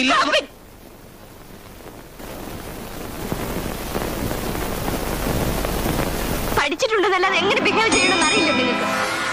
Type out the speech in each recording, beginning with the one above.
പഠിച്ചിട്ടുള്ളതല്ലാതെ എങ്ങനെ ബിഹേവ് ചെയ്യണമെന്ന് അറിയില്ല നിങ്ങൾക്ക്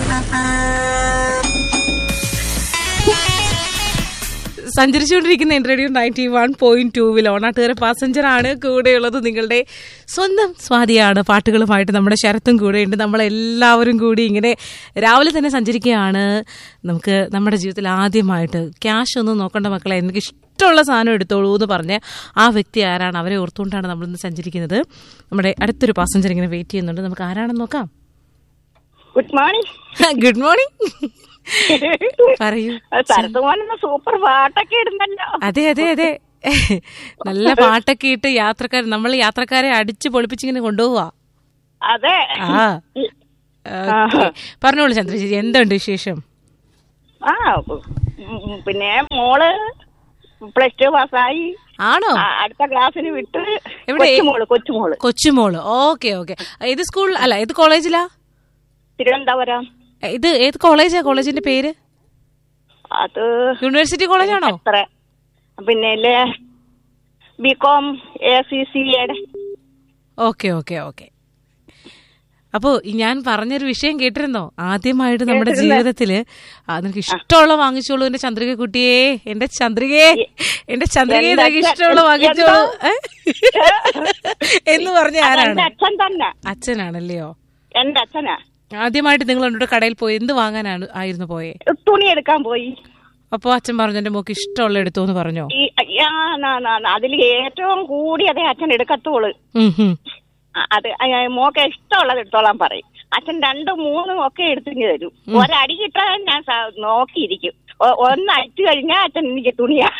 സഞ്ചരിച്ചുകൊണ്ടിരിക്കുന്ന റേഡിയോ നയൻറ്റി വൺ പോയിന്റ് ടൂവിൽ ഓണാട്ടുകാര പാസഞ്ചർ ആണ് കൂടെയുള്ളത് നിങ്ങളുടെ സ്വന്തം സ്വാതിയാണ് പാട്ടുകളുമായിട്ട് നമ്മുടെ ശരത്തും കൂടെയുണ്ട് നമ്മളെല്ലാവരും കൂടി ഇങ്ങനെ രാവിലെ തന്നെ സഞ്ചരിക്കുകയാണ് നമുക്ക് നമ്മുടെ ജീവിതത്തിൽ ആദ്യമായിട്ട് ക്യാഷ് ഒന്നും നോക്കേണ്ട മക്കളെ എനിക്ക് ഇഷ്ടമുള്ള സാധനം എടുത്തോളൂ എന്ന് പറഞ്ഞ് ആ വ്യക്തി ആരാണ് അവരെ ഓർത്തുകൊണ്ടാണ് നമ്മളിന്ന് സഞ്ചരിക്കുന്നത് നമ്മുടെ അടുത്തൊരു പാസഞ്ചർ ഇങ്ങനെ വെയിറ്റ് ചെയ്യുന്നുണ്ട് നമുക്ക് ആരാണെന്ന് നോക്കാം ഗുഡ് മോർണിംഗ് ഗുഡ് മോർണിംഗ് പറയൂ സരത്തുമോനെന്ന് സൂപ്പർ പാട്ടൊക്കെ ഇടുന്നല്ലോ അതെ അതെ അതെ നല്ല പാട്ടൊക്കെ ഇട്ട് യാത്രക്കാർ നമ്മൾ യാത്രക്കാരെ അടിച്ചു പൊളിപ്പിച്ചിങ്ങനെ കൊണ്ടുപോവാ അതെ ആ ഓക്കേ. പറഞ്ഞോളൂ ചന്ദ്രചേച്ചി എന്തുണ്ട് വിശേഷം ആ ഉം, പിന്നെ മോള് പ്ലസ് ടു പാസ്സായി ആണോ ആ, അടുത്ത ക്ലാസ്സിന് വിട്ട് എവിടെ? കൊച്ചുമോള് കൊച്ചുമോള് കൊച്ചുമോള് ഓക്കെ ഓക്കെ ഏത് സ്കൂൾ അല്ല ഏത് കോളേജിലാ തിരുവനന്തപുരം ഇത് ഏത് കോളേജാ കോളേജിന്റെ പേര് അത് യൂണിവേഴ്സിറ്റി കോളേജാണോ എത്ര പിന്നെ ബികോം എ സി സി എയുടെ ഓക്കെ ഓക്കെ ഓക്കെ അപ്പോ ഈ ഞാൻ പറഞ്ഞൊരു വിഷയം കേട്ടിരുന്നോ ആദ്യമായിട്ട് നമ്മുടെ ജീവിതത്തില് ആ, നിനക്ക് ഇഷ്ടമുള്ള വാങ്ങിച്ചോളൂ എന്റെ ചന്ദ്രിക കുട്ടിയെ എന്റെ ചന്ദ്രികയെ എന്റെ ചന്ദ്രികയെ എന്റെ നിനക്ക് അച്ഛൻ- ഇഷ്ടമുള്ള വാങ്ങിച്ചോളൂ എന്താ? ഏ? എന്ന് പറഞ്ഞ എന്റെ ആരാണ് അച്ഛൻ തന്നെ അച്ഛനാണല്ലയോ എന്റെ അച്ഛനാ ആദ്യമായിട്ട് നിങ്ങൾ എന്നോട് കടയിൽ പോയി എന്ത് വാങ്ങാനാണ് ആയിരുന്നു പോയെ തുണി എടുക്കാൻ പോയി അപ്പൊ അച്ഛൻ പറഞ്ഞു എന്റെ മോക്ക് ഇഷ്ടമുള്ള എടുത്തു എന്ന് പറഞ്ഞോ ഈ ആ, ന- ന- ന- അതിൽ ഏറ്റവും കൂടിയതേ അച്ഛൻ എടുക്കത്തുള്ളൂ ഉം, ഉം. ആ, അത് ആ, മോക്ക് ഇഷ്ടമുള്ളത് എടുത്തോളാൻ പറയും അച്ഛൻ രണ്ടും മൂന്നും ഒക്കെ എടുത്തിങ്ങ് തരും ഒരടി കിട്ടാൻ ഞാൻ സ- നോക്കിയിരിക്കും ഒ- ഒന്ന് അടിച്ചു കഴിഞ്ഞാൽ അച്ഛൻ എനിക്ക് തുണിയാ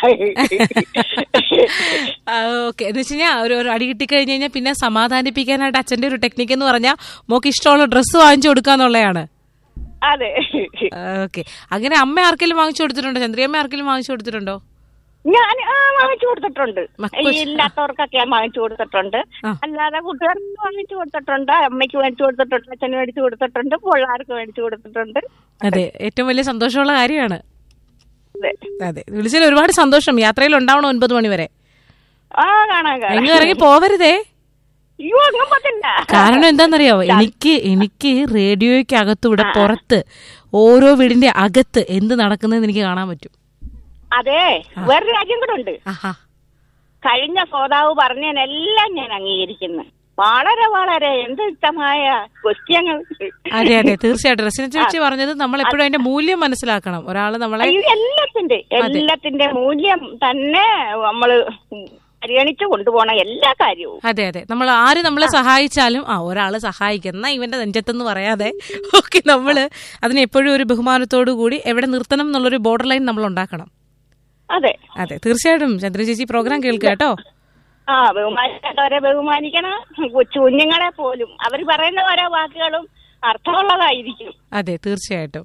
ആ, ഓക്കെ എന്ന് വെച്ച് കഴിഞ്ഞാൽ ഒരു ഒരു അടി കിട്ടിക്കഴിഞ്ഞ് കഴിഞ്ഞാൽ പിന്നെ സമാധാനിപ്പിക്കാനായിട്ട് അച്ഛന്റെ ഒരു ടെക്നിക്ക് എന്ന് പറഞ്ഞാൽ മോക്ക് ഇഷ്ടമുള്ള ഡ്രസ്സ് വാങ്ങിച്ചു കൊടുക്കാന്നുള്ളതാണ് അതെ ഓക്കെ അങ്ങനെ അമ്മ ആർക്കെങ്കിലും വാങ്ങിച്ചു കൊടുത്തിട്ടുണ്ടോ ചന്ദ്രിയമ്മ ആർക്കെങ്കിലും വാങ്ങിച്ചു കൊടുത്തിട്ടുണ്ടോ ഞാൻ ആ വാങ്ങിച്ചു കൊടുത്തിട്ടുണ്ട് മക്കൾ- ഈ ഇല്ലാത്തവർക്കൊക്കെ ഞാൻ വാങ്ങിച്ചു കൊടുത്തിട്ടുണ്ട് ആ. അല്ലാതെ കൂട്ടുകാർക്ക് വാങ്ങിച്ചു കൊടുത്തിട്ടുണ്ട് അമ്മയ്ക്ക് മേടിച്ചു കൊടുത്തിട്ടുണ്ട് അച്ഛന് മേടിച്ചു കൊടുത്തിട്ടുണ്ട് പിള്ളേർക്ക് മേടിച്ചു കൊടുത്തിട്ടുണ്ട് അതെ ഏറ്റവും വലിയ സന്തോഷമുള്ള കാര്യമാണ് അതെ അതെ വിളിച്ചതിൽ ഒരുപാട് സന്തോഷം യാത്രയിൽ ഉണ്ടാവണം ഒൻപത് മണി വരെ ആ കാണാൻ കാണാം എങ്ങും ഇറങ്ങി പോവരുതേ അയ്യോ അങ്ങും പറ്റില്ല കാരണം എന്താണെന്നറിയാവോ എനിക്ക് എനിക്ക് റേഡിയോയ്ക്ക് അകത്തൂടെ പുറത്ത് ഓരോ വീടിന്റെ അകത്ത് എന്ത് നടക്കുന്നതെന്ന് എനിക്ക് കാണാൻ പറ്റും അതെ വേറൊരു കാര്യം കൂടെ ഉണ്ട് ആഹാ കഴിഞ്ഞ ശ്രോതാവ് പറഞ്ഞതിനെല്ലാം ഞാൻ അംഗീകരിക്കുന്നു വളരെ വളരെ എന്ത് ഇഷ്ടമായ ക്വസ്റ്റ്യങ്ങൾ അതെ അതെ തീർച്ചയായിട്ടും റസിന ചേച്ചി പറഞ്ഞത് നമ്മൾ എപ്പോഴും അതിന്റെ മൂല്യം മനസ്സിലാക്കണം ഒരാള് നമ്മളെ അയ്യോ, എല്ലാത്തിന്റെ എല്ലാത്തിന്റെ മൂല്യം തന്നെ നമ്മള് പരിഗണിച്ചു കൊണ്ടുപോണ എല്ലാ കാര്യവും അതെ അതെ നമ്മൾ ആര് നമ്മളെ സഹായിച്ചാലും ആ ഒരാള് സഹായിക്കുന്ന ഇവന്റെ നെഞ്ചത്തെന്ന് പറയാതെ ഓക്കെ നമ്മള് അതിനെ എപ്പോഴും ഒരു ബഹുമാനത്തോടു കൂടി എവിടെ നിർത്തണം എന്നുള്ളൊരു ബോർഡർ ലൈൻ നമ്മൾ ഉണ്ടാക്കണം അതെ അതെ തീർച്ചയായിട്ടും ചന്ദ്ര ചേച്ചി പ്രോഗ്രാം കേൾക്കുക കേട്ടോ ആ ബഹുമാനിക്കേണ്ടവരെ ബഹുമാനിക്കണം കൊച്ചു കുഞ്ഞുങ്ങളെ പോലും അവർ പറയുന്ന ഓരോ വാക്കുകളും അർത്ഥമുള്ളതായിരിക്കും അതെ തീർച്ചയായിട്ടും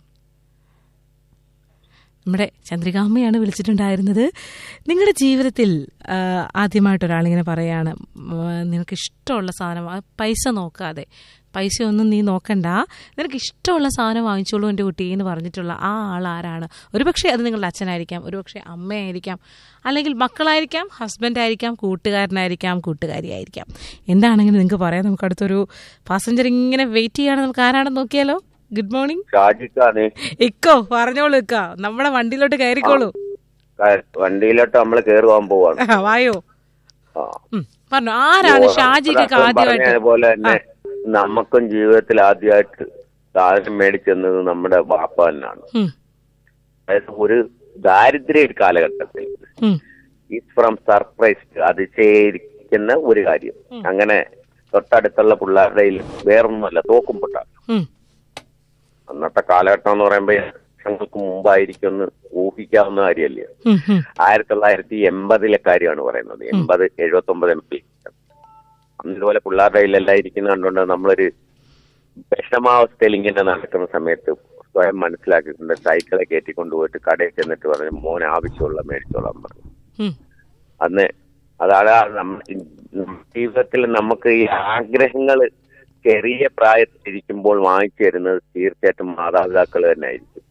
നമ്മുടെ ചന്ദ്രികാമ്മയാണ് വിളിച്ചിട്ടുണ്ടായിരുന്നത് നിങ്ങളുടെ ജീവിതത്തിൽ ആ, ആദ്യമായിട്ട് ഒരാളിങ്ങനെ പറയാണ് ഉം, നിനക്ക് ഇഷ്ടമുള്ള സാധനം ആ പൈസ നോക്കാതെ പൈസ ഒന്നും നീ നോക്കണ്ട നിനക്ക് ഇഷ്ടമുള്ള സാധനം വാങ്ങിച്ചോളൂ എൻ്റെ കുട്ടി എന്ന് പറഞ്ഞിട്ടുള്ള ആ ആൾ ആരാണ് ഒരുപക്ഷെ അത് നിങ്ങളുടെ അച്ഛനായിരിക്കാം ഒരുപക്ഷെ അമ്മയായിരിക്കാം അല്ലെങ്കിൽ മക്കളായിരിക്കാം ഹസ്ബൻഡ് ആയിരിക്കാം കൂട്ടുകാരനായിരിക്കാം കൂട്ടുകാരിയായിരിക്കാം എന്താണെങ്കിലും നിങ്ങൾക്ക് പറയാം നമുക്ക് അടുത്തൊരു പാസഞ്ചർ ഇങ്ങനെ വെയിറ്റ് ചെയ്യാണ് നമുക്ക് ആരാണെന്ന് നോക്കിയാലോ ഗുഡ് മോർണിംഗ് ഷാജിക്കാണ് ഇക്കോ പറഞ്ഞോളൂ ഇക്ക നമ്മുടെ വണ്ടിയിലോട്ട് കയറിക്കോളൂ ക- വണ്ടിയിലോട്ട് നമ്മൾ കയറുവാൻ പോവാണ് ആ, വായോ ആ. ഉം, പറഞ്ഞു ആരാണ് ഷാജിക്ക് അതാ ആദ്യമായിട്ട് പറഞ്ഞതുപോലെ തന്നെ നമുക്കും ജീവിതത്തിൽ ആദ്യമായിട്ട് സാധനം മേടിച്ചെന്നത് നമ്മുടെ വാപ്പ തന്നെയാണ് ഉം, അതായത് ഒരു ദാരിദ്ര്യ കാലഘട്ടത്തിൽ ഉം, ഈസ് ഫ്രം സർപ്രൈസ് അതിശയിക്കുന്ന ഒരു കാര്യം അങ്ങനെ തൊട്ടടുത്തുള്ള പിള്ളേരുടെ കയ്യിൽ വേറൊന്നുമല്ല തോക്കും പൊട്ട ഉം, അന്നത്തെ കാലഘട്ടം എന്ന് പറയുമ്പോൾ വർഷങ്ങൾക്ക് മുമ്പായിരിക്കും ഒന്ന് ഊഹിക്കാവുന്ന കാര്യമല്ലേ ഉം, ഉം. ആയിരത്തി തൊള്ളായിരത്തി എൺപതിലെ കാര്യമാണ് പറയുന്നത് എൺപത് എഴുപത്തി ഒമ്പത് എൺപതിൽ അന്ന് ഇതുപോലെ പിള്ളേരുടെ കയ്യിലെല്ലാം ഇരിക്കുന്ന കണ്ടുകൊണ്ട് നമ്മളൊരു വിഷമാവസ്ഥയിൽ ഇങ്ങനെ നടക്കുന്ന സമയത്ത് സ്വയം മനസ്സിലാക്കിയിട്ടുണ്ട് സൈക്കിളെ കയറ്റി കൊണ്ടുപോയിട്ട് കടയിൽ ചെന്നിട്ട് പറഞ്ഞു മോൻ ആവശ്യമുള്ള മേടിച്ചോളാൻ പറഞ്ഞു ഉം. അന്ന് അതാണ് നമ്മ ജീവിതത്തിൽ നമുക്ക് ഈ ആഗ്രഹങ്ങൾ ചെറിയ പ്രായത്തിലിരിക്കുമ്പോൾ വാങ്ങിച്ചു തരുന്നത് തീർച്ചയായിട്ടും മാതാപിതാക്കൾ തന്നെ ആയിരിക്കും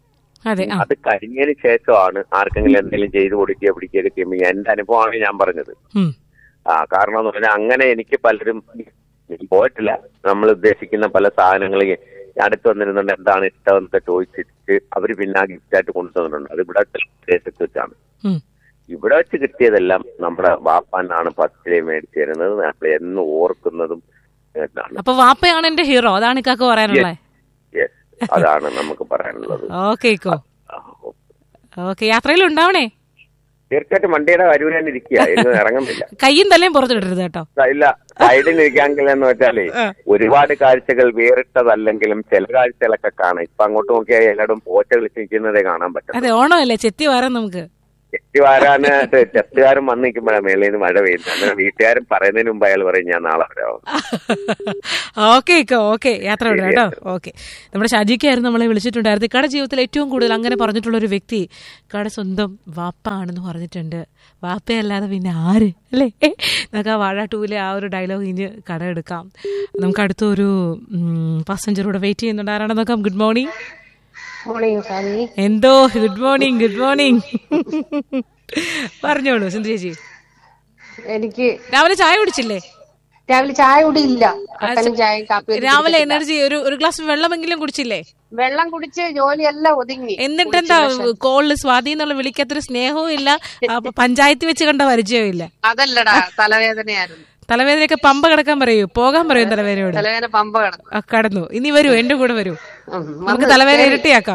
അതെ ആ അത് കഴിഞ്ഞതിന് ശേഷമാണ് ആർക്കെങ്കിലും എന്തെങ്കിലും ചെയ്തു കൊടുക്കുകയോ പിടിക്കുകയോ ചെയ്യുമ്പോൾ എന്റെ അനുഭവമാണ് ഞാൻ പറഞ്ഞത് ഉം. ആ കാരണം എന്ന് പറഞ്ഞാൽ അങ്ങനെ എനിക്ക് പലരും പോയിട്ടില്ല നമ്മൾ ഉദ്ദേശിക്കുന്ന പല സാധനങ്ങളും അടുത്ത് വന്നിരുന്നുണ്ട് എന്താണ് ഇഷ്ടം എന്നൊക്കെ ചോദിച്ചിട്ട് അവര് പിന്നെ ആ ഗിഫ്റ്റ് ആയിട്ട് കൊണ്ടുവന്നിട്ടുണ്ട് അത് ഇവിടെ ദേശത്ത് വെച്ചാണ് ഉം. ഇവിടെ വെച്ച് കിട്ടിയതെല്ലാം നമ്മുടെ വാപ്പാനാണ് ഫസ്റ്റിലെ മേടിച്ചു തരുന്നത് നമ്മൾ എന്ന് ഓർക്കുന്നതും എന്നാണ് അപ്പൊ വാപ്പയാണ് എന്റെ ഹീറോ അതാണ് ഇക്കാക്ക് പറയാനുള്ളത് യെസ് അതാണ് നമുക്ക് പറയാനുള്ളത് ഓക്കെ ഇക്കോ ആ, ഓ. ഓക്കെ യാത്രയിൽ ഉണ്ടാവണേ തീർച്ചയായിട്ടും വണ്ടിയുടെ കരൂർ തന്നെ ഇരിക്കുക എങ്ങും ഇറങ്ങുന്നില്ല കയ്യും തലയും പുറത്തിടരുത് കേട്ടോ ഇല്ല സൈഡിൽ ഇരിക്കാമെങ്കിൽ എന്ന് വെച്ചാലേ ഒരുപാട് കാഴ്ചകൾ വേറിട്ടതല്ലെങ്കിലും ചില കാഴ്ചകളൊക്കെ കാണാം ഇപ്പൊ അങ്ങോട്ട് നോക്കിയാൽ എല്ലായിടും പോച്ച കളിച്ച് നിൽക്കുന്നതേ കാണാൻ പറ്റും അതെ ഓണമല്ലേ ചെത്തി വരാം നമുക്ക് ചെത്തി വാരാനായിട്ട് ചെത്തുകാരൻ വന്ന് നിൽക്കുമ്പോഴാണ് മേളിൽ നിന്ന് മഴ പെയ്യുന്നത് അങ്ങനെ വീട്ടുകാരൻ പറയുന്നതിന് മുമ്പ് അയാൾ പറയും ഞാൻ നാളെ വരാം ഓക്കെ ഇക്കോ ഓക്കെ യാത്ര വിടാം കേട്ടോ ഓക്കെ നമ്മുടെ ഷാജിക്കായിരുന്നു നമ്മളെ വിളിച്ചിട്ടുണ്ടായിരുന്നു ഇക്കടെ ജീവിതത്തിൽ ഏറ്റവും കൂടുതൽ അങ്ങനെ പറഞ്ഞിട്ടുള്ള ഒരു വ്യക്തി ഇക്കടെ സ്വന്തം വാപ്പ ആണെന്ന് പറഞ്ഞിട്ടുണ്ട് വാപ്പയല്ലാതെ പിന്നെ ആര് അല്ലേ നമുക്ക് ആ വാഴ ടൂവിലെ ആ ഒരു ഡയലോഗ് ഇഞ്ഞ് കട എടുക്കാം നമുക്ക് അടുത്തൊരു പാസഞ്ചറൂടെ വെയിറ്റ് ചെയ്യുന്നുണ്ട് ആരാണെന്ന് നോക്കാം ഗുഡ് മോർണിംഗ് മോർണിംഗ് സാരി എന്തോ ഗുഡ് മോർണിംഗ് ഗുഡ് മോർണിംഗ് പറഞ്ഞോളൂ സിന്ധു ചേച്ചി എനിക്ക് രാവിലെ ചായ കുടിച്ചില്ലേ രാവിലെ ചായ കൂടി ഇല്ല കട്ടനും ചായയും കാപ്പിയും രാവിലെ എനർജി ഒരു ഒരു ഗ്ലാസ് വെള്ളമെങ്കിലും കുടിച്ചില്ലേ വെള്ളം കുടിച്ച് ജോലിയെല്ലാം ഒതുങ്ങി എന്നിട്ടെന്താ കോളില് സ്വാതി എന്നുള്ള വിളിക്കാത്തൊരു സ്നേഹവും ഇല്ല അപ്പൊ പഞ്ചായത്ത് വെച്ച് കണ്ട പരിചയവും ഇല്ല അതല്ലടാ തലവേദനയായിരുന്നു തലവേദനയൊക്കെ പമ്പ കിടക്കാൻ പറയൂ പോകാൻ പറയും തലവേദനയോട് തലവേദന പമ്പ കിടന്നു ആ, കടന്നു ഇനി വരൂ എന്റെ കൂടെ വരൂ ഉം, നമുക്ക് മറന്നു. തലവേദന കേറി. ഇരട്ടിയാക്കാം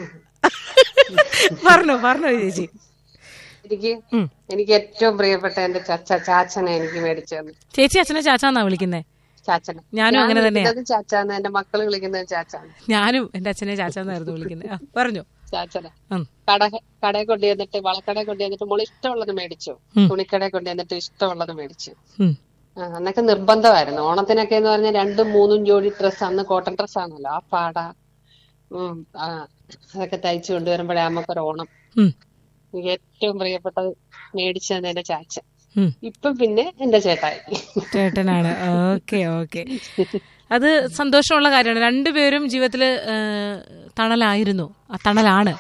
പറഞ്ഞു പറഞ്ഞു ചേച്ചി എനിക്ക് ഉം. എനിക്ക് ഏറ്റവും പ്രിയപ്പെട്ട എന്റെ ചച്ച ചാച്ചനെ എനിക്ക് മേടിച്ചു തന്നു ചേച്ചി അച്ഛനെ ചാച്ചാന്നാ വിളിക്കുന്നേ ചാച്ചനെ ഞാനും അങ്ങനെ തന്നെയാ. വിളിക്കുന്നത് ചാച്ചാന്ന് എന്റെ മക്കള് വിളിക്കുന്നത് ചാച്ചാണ് ഞാനും എന്റെ അച്ഛനെ ചാച്ചാന്നായിരുന്നു വിളിക്കുന്നത് ആ, പറഞ്ഞു ചാച്ചനെ ഉം. കട കടയിൽ കൊണ്ടു ചെന്നിട്ട് വളക്കടയിൽ കൊണ്ടു ചെന്നിട്ട് മോള് ഇഷ്ടമുള്ളത് മേടിച്ചു ഉം. തുണിക്കടയിൽ കൊണ്ടു ചെന്നിട്ട് ഇഷ്ടമുള്ളത് മേടിച്ചു ഉം. ആ, അന്നൊക്കെ നിർബന്ധമായിരുന്നു ഓണത്തിനൊക്കെ എന്ന് പറഞ്ഞാൽ രണ്ടും മൂന്നും ജോഡി ഡ്രസ്സ് അന്ന് കോട്ടൺ ഡ്രസ് ആണല്ലോ ആ പാട ഉം, ആ, അതൊക്കെ തയ്ച്ചു കൊണ്ടുവരുമ്പോഴേ നമുക്കൊരു ഓണം ഉം. എനിക്ക് ഏറ്റവും പ്രിയപ്പെട്ടത് മേടിച്ചു തന്നെ എന്റെ ചാച്ച ഉം. ഇപ്പൊ പിന്നെ എന്റെ ചേട്ടായി ചേട്ടനാണ് ഓക്കെ ഓക്കെ അത് സന്തോഷമുള്ള കാര്യമാണ് രണ്ടുപേരും ജീവിതത്തിൽ തണലായിരുന്നു ആ തണലാണ്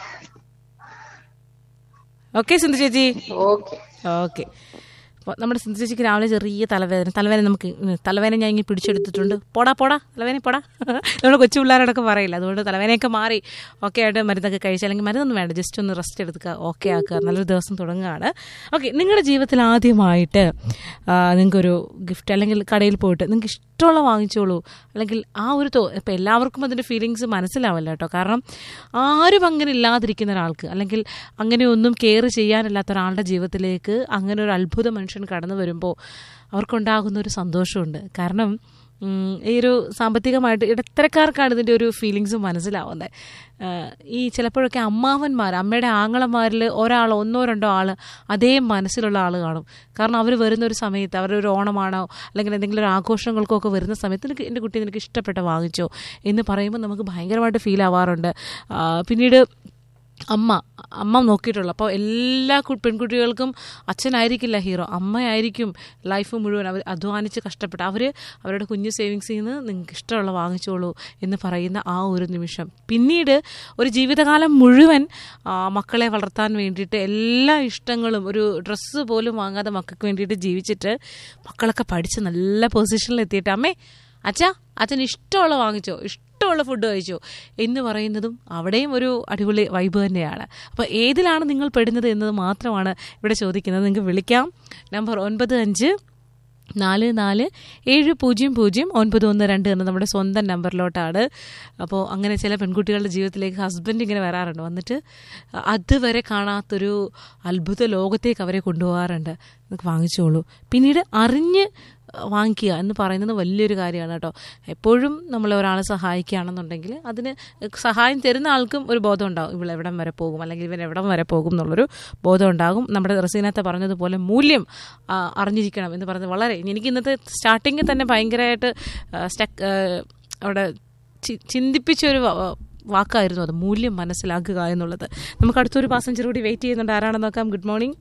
ഓക്കെ സിന്ധു ചേച്ചി ഓക്കെ ഓക്കെ അപ്പോൾ നമ്മുടെ സിന്ധു ചേച്ചിക്ക് രാവിലെ ചെറിയ തലവേദന തലവേദന നമുക്ക് ഉം, തലവേദന ഞാൻ ഇങ്ങനെ പിടിച്ചെടുത്തിട്ടുണ്ട് പോടാ പോടാ തലവേദന പോടാ നമ്മുടെ കൊച്ചു പിള്ളേരോടൊക്കെ പറയില്ല അതുകൊണ്ട് തലവേദനയൊക്കെ മാറി ഓക്കെ ആയിട്ട് മരുന്നൊക്കെ കഴിച്ച് അല്ലെങ്കിൽ മരുന്നൊന്നും വേണ്ട ജസ്റ്റ് ഒന്ന് റെസ്റ്റ് എടുക്കുക ഓക്കെ ആക്കുക നല്ലൊരു ദിവസം തുടങ്ങുകയാണ് ഓക്കെ നിങ്ങളുടെ ജീവിതത്തിൽ ആദ്യമായിട്ട് ആ, നിങ്ങൾക്കൊരു ഗിഫ്റ്റ് അല്ലെങ്കിൽ കടയിൽ പോയിട്ട് നിങ്ങൾക്ക് ഇഷ്ടമുള്ള വാങ്ങിച്ചോളൂ അല്ലെങ്കിൽ ആ ഒരു തോ ഇപ്പം എല്ലാവർക്കും അതിൻ്റെ ഫീലിങ്സ് മനസ്സിലാവില്ല കേട്ടോ കാരണം ആരും അങ്ങനെ ഇല്ലാതിരിക്കുന്ന ഒരാൾക്ക് അല്ലെങ്കിൽ അങ്ങനെ ഒന്നും കെയർ ചെയ്യാനില്ലാത്ത ഒരാളുടെ ജീവിതത്തിലേക്ക് അങ്ങനെ ഒരു അത്ഭുത മനുഷ്യൻ കടന്നു വരുമ്പോൾ അവർക്കുണ്ടാകുന്ന ഒരു സന്തോഷമുണ്ട് കാരണം ഉം, ഈ ഒരു സാമ്പത്തികമായിട്ട് ഇടത്തരക്കാർക്കാണ് ഇതിൻ്റെ ഒരു ഫീലിങ്സ് മനസ്സിലാവുന്നത് ആഹ് ഈ ചിലപ്പോഴൊക്കെ അമ്മാവന്മാർ അമ്മയുടെ ആങ്ങളമാരിൽ ഒരാൾ ഒന്നോ രണ്ടോ ആൾ അതേ മനസ്സിലുള്ള ആൾ കാണും കാരണം അവർ വരുന്ന ഒരു സമയത്ത് അവരുടെ ഒരു ഓണമാണോ അല്ലെങ്കിൽ എന്തെങ്കിലും ഒരു ആഘോഷങ്ങൾക്കോ ഒക്കെ വരുന്ന സമയത്ത് നിനക്ക് എൻ്റെ കുട്ടി നിനക്ക് ഇഷ്ടപ്പെട്ട വാങ്ങിച്ചോ എന്ന് പറയുമ്പോൾ നമുക്ക് ഭയങ്കരമായിട്ട് ഫീൽ ആവാറുണ്ട് ആഹ് പിന്നീട് അമ്മ അമ്മ നോക്കിയിട്ടുള്ളു അപ്പോൾ എല്ലാ കു- പെൺകുട്ടികൾക്കും അച്ഛനായിരിക്കില്ല ഹീറോ അമ്മയായിരിക്കും ലൈഫ് മുഴുവൻ അവർ അധ്വാനിച്ച് കഷ്ടപ്പെട്ട് അവർ അവരുടെ കുഞ്ഞു സേവിങ്സിൽ നിന്ന് നിങ്ങൾക്ക് ഇഷ്ടമുള്ള വാങ്ങിച്ചോളൂ എന്ന് പറയുന്ന ആ ഒരു നിമിഷം പിന്നീട് ഒരു ജീവിതകാലം മുഴുവൻ ആ, മക്കളെ വളർത്താൻ വേണ്ടിയിട്ട് എല്ലാ ഇഷ്ടങ്ങളും ഒരു ഡ്രസ്സ് പോലും വാങ്ങാതെ മക്കൾക്ക് വേണ്ടിയിട്ട് ജീവിച്ചിട്ട് മക്കളൊക്കെ പഠിച്ച് നല്ല പൊസിഷനിൽ എത്തിയിട്ട് അമ്മേ അച്ഛാ അച്ഛൻ ഇഷ്ടമുള്ള വാങ്ങിച്ചോ ഇഷ്ടമുള്ള ഫുഡ് കഴിച്ചോ എന്ന് പറയുന്നതും അവിടെയും ഒരു അടിപൊളി വൈബ് തന്നെയാണ് അപ്പോൾ ഏതിലാണ് നിങ്ങൾ പെടുന്നത് എന്നത് മാത്രമാണ് ഇവിടെ ചോദിക്കുന്നത് നിങ്ങൾക്ക് വിളിക്കാം നമ്പർ ഒൻപത് അഞ്ച് നാല് നാല് ഏഴ് പൂജ്യം പൂജ്യം ഒൻപത് ഒന്ന് രണ്ട് എന്ന നമ്മുടെ സ്വന്തം നമ്പറിലോട്ടാണ് അപ്പോൾ അങ്ങനെ ചില പെൺകുട്ടികളുടെ ജീവിതത്തിലേക്ക് ഹസ്ബൻഡ് ഇങ്ങനെ വരാറുണ്ട് വന്നിട്ട് അതുവരെ കാണാത്തൊരു അത്ഭുത ലോകത്തേക്ക് അവരെ കൊണ്ടുപോകാറുണ്ട് നിങ്ങൾക്ക് വാങ്ങിച്ചോളൂ പിന്നീട് അറിഞ്ഞ് വാങ്ങിക്കുക എന്ന് പറയുന്നത് വലിയൊരു കാര്യമാണ് കേട്ടോ എപ്പോഴും നമ്മൾ ഒരാളെ സഹായിക്കുകയാണെന്നുണ്ടെങ്കിൽ അതിന് സഹായം തരുന്ന ആൾക്കും ഒരു ബോധം ഉണ്ടാകും ഇവിടെ എവിടം വരെ പോകും അല്ലെങ്കിൽ ഇവൻ എവിടം വരെ പോകും എന്നുള്ളൊരു ബോധം ഉണ്ടാകും നമ്മുടെ റസീനത്തെ പറഞ്ഞതുപോലെ മൂല്യം ആ, അറിഞ്ഞിരിക്കണം എന്ന് പറയുന്നത് വളരെ എനിക്ക് ഇന്നത്തെ സ്റ്റാർട്ടിങ്ങിൽ തന്നെ ഭയങ്കരമായിട്ട് സ്റ്റക്ക് അവിടെ ചി- ചിന്തിപ്പിച്ചൊരു വ- വ- വാക്കായിരുന്നു അത് മൂല്യം മനസ്സിലാക്കുക എന്നുള്ളത് നമുക്ക് അടുത്തൊരു പാസഞ്ചർ കൂടി വെയിറ്റ് ചെയ്യുന്നുണ്ട് ആരാണെന്ന് നോക്കാം good morning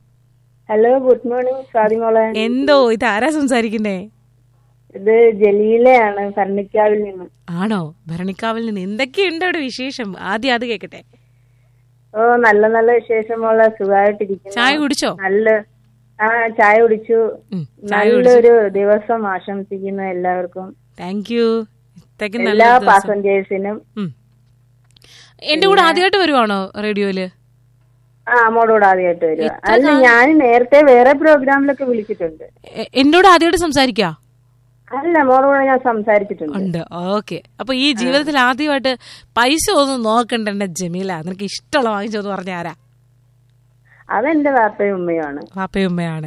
hello good morning Swathi മോളെ എന്തോ ഇത് ആരാ സംസാരിക്കുന്നേ ഇത് ജലീലയാണ് ഭരണിക്കാവിൽ നിന്ന് ആണോ ഭരണിക്കാവിൽ നിന്ന് എന്തൊക്കെയുണ്ട് അവിടെ വിശേഷം ആദ്യം അത് കേൾക്കട്ടെ ഓ നല്ല നല്ല വിശേഷം മോളെ സുഖമായിട്ടിരിക്കുന്നു ചായ കുടിച്ചോ നല്ല ആ ചായ കുടിച്ചു ഉം, ചായ കുടിച്ചു നല്ലൊരു ദിവസം ആശംസിക്കുന്നു എല്ലാവർക്കും താങ്ക് യു ഇത്രയ്ക്കും എല്ലാ നല്ല ദിവസം പാസഞ്ചേഴ്സിനും ഉം. എന്റെ കൂടെ ആദ്യമായിട്ട് വരുവാണോ റേഡിയോയില് ആ അമ്മോടോട് ആദ്യമായിട്ട് വരിക അല്ല ഞാൻ നേരത്തെ വേറെ പ്രോഗ്രാമിലൊക്കെ വിളിച്ചിട്ടുണ്ട് എ- എന്നോട് ആദ്യമായിട്ട് സംസാരിക്കാ അല്ല മോളോട് ഞാൻ സംസാരിച്ചിട്ടുണ്ട് ഉണ്ട് ഓക്കെ അപ്പൊ ഈ ജീവിതത്തിൽ ആദ്യമായിട്ട് പൈസ ഒന്നും നോക്കണ്ട എന്റെ ജമീല നിനക്ക് ഇഷ്ടമുള്ള വാങ്ങിച്ചോന്ന് പറഞ്ഞ ആരാ അതെന്റെ വാപ്പയും ഉമ്മയുമാണ് വാപ്പയും ഉമ്മയാണ്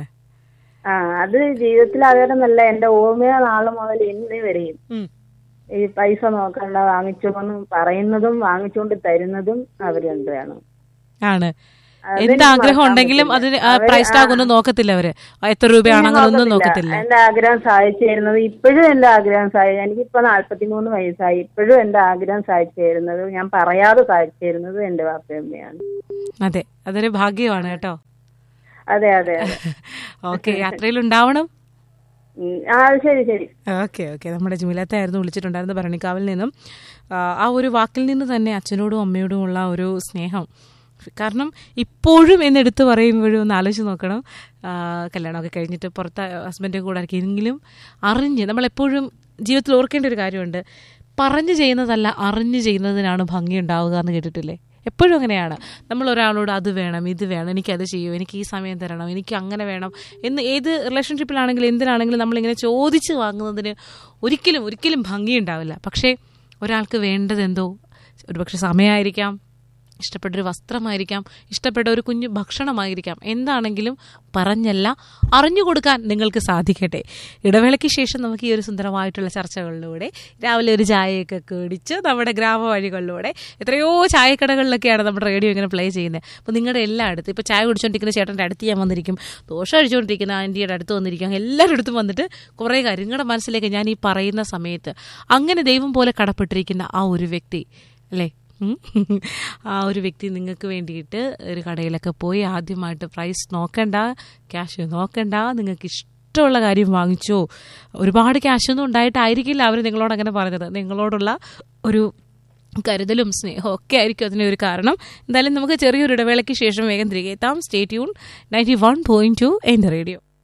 ആ അത് ജീവിതത്തിൽ അതുവരെ നല്ല എന്റെ ഓർമ്മയ നാളെ മുതൽ ഇന്ന് വരെയും ഉം. ഈ പൈസ നോക്കണ്ട വാങ്ങിച്ചോന്ന് പറയുന്നതും വാങ്ങിച്ചുകൊണ്ട് തരുന്നതും അവര് രണ്ടുപേരാണ് ആണ് അതെനിക്ക് എന്ത് ആഗ്രഹം മറക്കാൻ ഉണ്ടെങ്കിലും പറ്റില്ല. അതിന് അവര് പ്രൈസ് ടാഗ് ഒന്നും നോക്കത്തില്ല അവര് എത്ര രൂപയാണ് അങ്ങനെ ഒന്നും നോക്കത്തില്ല എന്റെ ആഗ്രഹം സാധിച്ചു തരുന്നത് ഇപ്പോഴും എന്റെ ആഗ്രഹം സാധി എനിക്കിപ്പോ നാല്പത്തിമൂന്ന് വയസ്സായി ഇപ്പോഴും എന്റെ ആഗ്രഹം സാധിച്ചു തരുന്നത് ഞാൻ പറയാതെ സാധിച്ചു തരുന്നത് എന്റെ വാപ്പയമ്മയാണ് അതെ അതൊരു ഭാഗ്യമാണ് കേട്ടോ അതെ അതെ അതെ ഓക്കെ യാത്രയിൽ ഉണ്ടാവണം ഉം. ആ ശരി ശരി ഓക്കെ ഓക്കെ നമ്മുടെ ജുമിലത്തായിരുന്നു വിളിച്ചിട്ടുണ്ടായിരുന്നു ഭരണിക്കാവിൽ നിന്നും ആ, ആ ഒരു വാക്കിൽ നിന്ന് തന്നെ അച്ഛനോടും അമ്മയോടും ഉള്ള ഒരു സ്നേഹം കാരണം ഇപ്പോഴും എന്നെടുത്ത് പറയുമ്പോഴും ഒന്ന് ആലോചിച്ച് നോക്കണം ആ, കല്യാണമൊക്കെ കഴിഞ്ഞിട്ട് പുറത്ത് ഹസ്ബൻഡിൻ്റെ കൂടെ ആയിരിക്കെങ്കിലും അറിഞ്ഞ് നമ്മളെപ്പോഴും ജീവിതത്തിൽ ഓർക്കേണ്ട ഒരു കാര്യമുണ്ട് പറഞ്ഞു ചെയ്യുന്നതല്ല അറിഞ്ഞ് ചെയ്യുന്നതിനാണ് ഭംഗി ഉണ്ടാവുക എന്ന് കേട്ടിട്ടില്ലേ എപ്പോഴും അങ്ങനെയാണ് നമ്മൾ ഒരാളോട് അത് വേണം ഇത് വേണം എനിക്കത് ചെയ്യൂ എനിക്ക് ഈ സമയം തരണം എനിക്ക് അങ്ങനെ വേണം എന്ന് ഏത് റിലേഷൻഷിപ്പിലാണെങ്കിലും എന്തിനാണെങ്കിലും നമ്മളിങ്ങനെ ചോദിച്ച് വാങ്ങുന്നതിന് ഒരിക്കലും ഒരിക്കലും ഭംഗി ഉണ്ടാവില്ല പക്ഷേ ഒരാൾക്ക് വേണ്ടത് എന്തോ ഒരുപക്ഷെ സമയമായിരിക്കാം ഇഷ്ടപ്പെട്ട ഒരു വസ്ത്രമായിരിക്കാം ഇഷ്ടപ്പെട്ട ഒരു കുഞ്ഞു ഭക്ഷണമായിരിക്കാം എന്താണെങ്കിലും പറഞ്ഞല്ല അറിഞ്ഞു കൊടുക്കാൻ നിങ്ങൾക്ക് സാധിക്കട്ടെ ഇടവേളയ്ക്ക് ശേഷം നമുക്ക് ഈ ഒരു സുന്ദരമായിട്ടുള്ള ചർച്ചകളിലൂടെ രാവിലെ ഒരു ചായയൊക്കെ കുടിച്ച് നമ്മുടെ ഗ്രാമവഴികളിലൂടെ എത്രയോ ചായക്കടകളിലൊക്കെയാണ് നമ്മുടെ റേഡിയോ ഇങ്ങനെ പ്ലേ ചെയ്യുന്നത് അപ്പോൾ നിങ്ങളുടെ എല്ലായിടത്തും ഇപ്പോൾ ചായ കുടിച്ചുകൊണ്ടിരിക്കുന്ന ചേട്ടൻ്റെ അടുത്ത് ഞാൻ വന്നിരിക്കും ദോശ കഴിച്ചുകൊണ്ടിരിക്കുന്ന ആൻറ്റിയുടെ അടുത്ത് വന്നിരിക്കും എല്ലാവരുടെ അടുത്തും വന്നിട്ട് കുറേ കാര്യം നിങ്ങളുടെ മനസ്സിലേക്ക് ഞാൻ ഈ പറയുന്ന സമയത്ത് അങ്ങനെ ദൈവം പോലെ കടപ്പെട്ടിരിക്കുന്ന ആ ഒരു വ്യക്തി അല്ലേ ഉം. ആ ഒരു വ്യക്തി നിങ്ങൾക്ക് വേണ്ടിയിട്ട് ഒരു കടയിലൊക്കെ പോയി ആദ്യമായിട്ട് പ്രൈസ് നോക്കണ്ട ക്യാഷ് നോക്കണ്ട നിങ്ങൾക്ക് ഇഷ്ടമുള്ള കാര്യം വാങ്ങിച്ചോ ഒരുപാട് ക്യാഷൊന്നും ഉണ്ടായിട്ടായിരിക്കില്ല അവർ നിങ്ങളോട് അങ്ങനെ പറഞ്ഞത് നിങ്ങളോടുള്ള ഒരു കരുതലും സ്നേഹവും ഒക്കെ ആയിരിക്കും അതിന് ഒരു കാരണം എന്തായാലും നമുക്ക് ചെറിയൊരു ഇടവേളയ്ക്ക് ശേഷം വേഗം തിരികെ എത്താം stay tune ninety one point two എൻ്റെ റേഡിയോ